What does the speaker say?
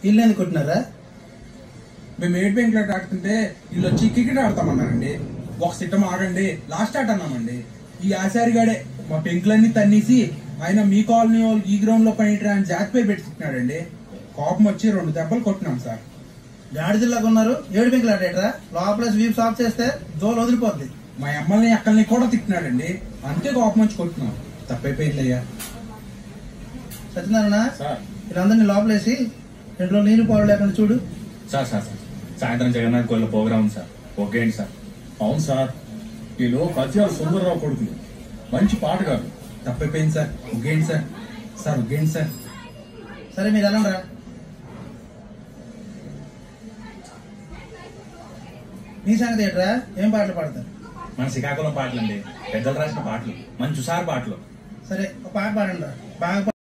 ఇల్లు ఎందుకు కొట్టినారా మేము ఎయిట్ బ్యాంక్ లాట్ ఆడుతుంటే వీళ్ళు వచ్చి క్రికెట్ ఆడతామన్నారండి ఒక సిట్టం ఆడండి లాస్ట్ ఆట అన్నామండి ఈ ఆశారి గాడే మా పెంకులన్నీ తన్నేసి ఆయన మీ కాలనీ వాళ్ళు ఈ గ్రౌండ్ లో పనిట్రా అని జాతి పేరు పెట్టుకుంటున్నాడండి కోపం వచ్చి రెండు దెబ్బలు కొట్టినాం సార్ గాడిదల్లాగా ఉన్నారు ఏడు పెంకులు ఆడేట్రా లోపల స్వీప్ సాఫ్ చేస్తే జోలు వదిలిపోద్ది మా అమ్మల్ని అక్కల్ని కూడా తిట్టినాడండి అంతే కోపం వచ్చి కొట్టినాం తప్పైపోయిందయ్యా సత్యనారాయణ సార్ వీళ్ళందరినీ లోపలేసి రెండు రోజులు నీళ్ళు పాలు లేకుండా చూడు సార్ సార్ సార్ సాయంత్రం జగన్నాథ్ కోళ్ళ ప్రోగ్రామ్ ఉంది సార్ ఓకే అండి సార్ అవును సార్ వీళ్ళు కత్యాల సుందరరావు కొడుకులు మంచి పాటగారు తప్పైపోయింది సార్ ఒగ్గేంటి సార్ సార్ ఒగ్గేంటి సార్ సరే మీరు వెళ్ళండి రా మీ సంగతి ఏంట్రా ఏం పాటలు పాడతారు మన శ్రీకాకుళం పాటలు అండి పెద్దలు రాసిన పాటలు మంచి హుషారు పాటలు సరే ఒక పాట పాడండి రా బాగా